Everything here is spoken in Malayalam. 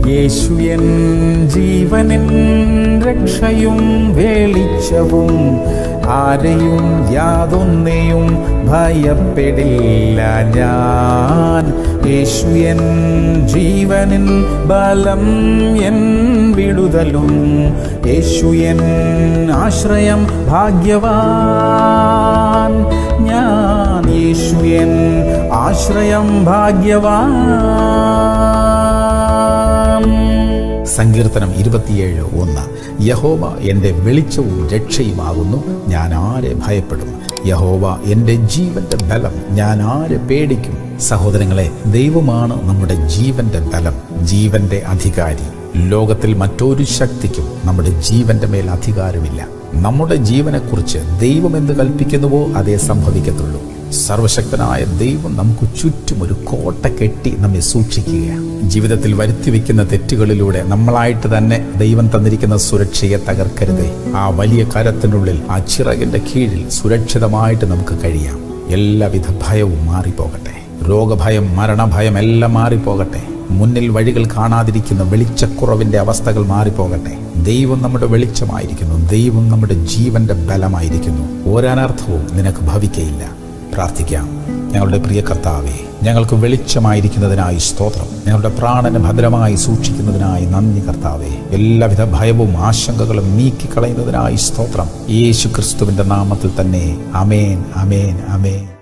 യേശു എൻ ജീവനിൻ രക്ഷയും വെളിച്ചവും ആരെയും യാതൊന്നെയും ഭയപ്പെടില്ല ഞാൻ യേശു എൻ ജീവനിൻ ബലം എൻ വിടുതലും യേശു എൻ ആശ്രയം ഭാഗ്യവാൻ ഞാൻ യേശു എൻ ആശ്രയം ഭാഗ്യവാൻ സങ്കീർത്തനം ഇരുപത്തിയേഴ് ഒന്ന് യഹോവ എൻ്റെ വെളിച്ചവും രക്ഷയുമാകുന്നു ഞാൻ ആരെ ഭയപ്പെടും യഹോവ എൻ്റെ ജീവന്റെ ബലം ഞാൻ ആരെ പേടിക്കും സഹോദരങ്ങളെ ദൈവമാണ് നമ്മുടെ ജീവന്റെ ബലം ജീവന്റെ അധികാരി ലോകത്തിൽ മറ്റൊരു ശക്തിക്കും നമ്മുടെ ജീവന്റെ മേൽ അധികാരമില്ല നമ്മുടെ ജീവനെക്കുറിച്ച് ദൈവം എന്ത് കൽപ്പിക്കുന്നുവോ അതേ സംഭവിക്കത്തുള്ളൂ സർവശക്തനായ ദൈവം നമുക്ക് ചുറ്റും ഒരു കോട്ട കെട്ടി നമ്മെ സൂക്ഷിക്കുകയാണ് ജീവിതത്തിൽ വരുത്തി വെക്കുന്ന തെറ്റുകളിലൂടെ നമ്മളായിട്ട് തന്നെ ദൈവം തന്നിരിക്കുന്ന സുരക്ഷയെ തകർക്കരുതേ ആ വലിയ കരത്തിനുള്ളിൽ ആ ചിറകിന്റെ കീഴിൽ സുരക്ഷിതമായിട്ട് നമുക്ക് കഴിയാം എല്ലാവിധ ഭയവും മാറിപ്പോകട്ടെ രോഗഭയം മരണഭയം എല്ലാം മാറിപ്പോകട്ടെ മുന്നിൽ വഴികൾ കാണാതിരിക്കുന്ന വെളിച്ചക്കുറവിന്റെ അവസ്ഥകൾ മാറിപ്പോകട്ടെ ദൈവം നമ്മുടെ വെളിച്ചമായിരിക്കുന്നു ദൈവം നമ്മുടെ ജീവന്റെ ബലമായിരിക്കുന്നു ഒരനർത്ഥവും നിനക്ക് ഭവിക്കയില്ല പ്രാർത്ഥിക്കാം ഞങ്ങളുടെ പ്രിയ കർത്താവെ ഞങ്ങൾക്ക് വെളിച്ചമായിരിക്കുന്നതിനായി സ്തോത്രം ഞങ്ങളുടെ പ്രാണന് ഭദ്രമായി സൂക്ഷിക്കുന്നതിനായി നന്ദി കർത്താവെ എല്ലാവിധ ഭയവും ആശങ്കകളും നീക്കിക്കളയുന്നതിനായി സ്തോത്രം യേശു ക്രിസ്തുവിന്റെ നാമത്തിൽ തന്നെ അമേൻ അമേൻ അമേൻ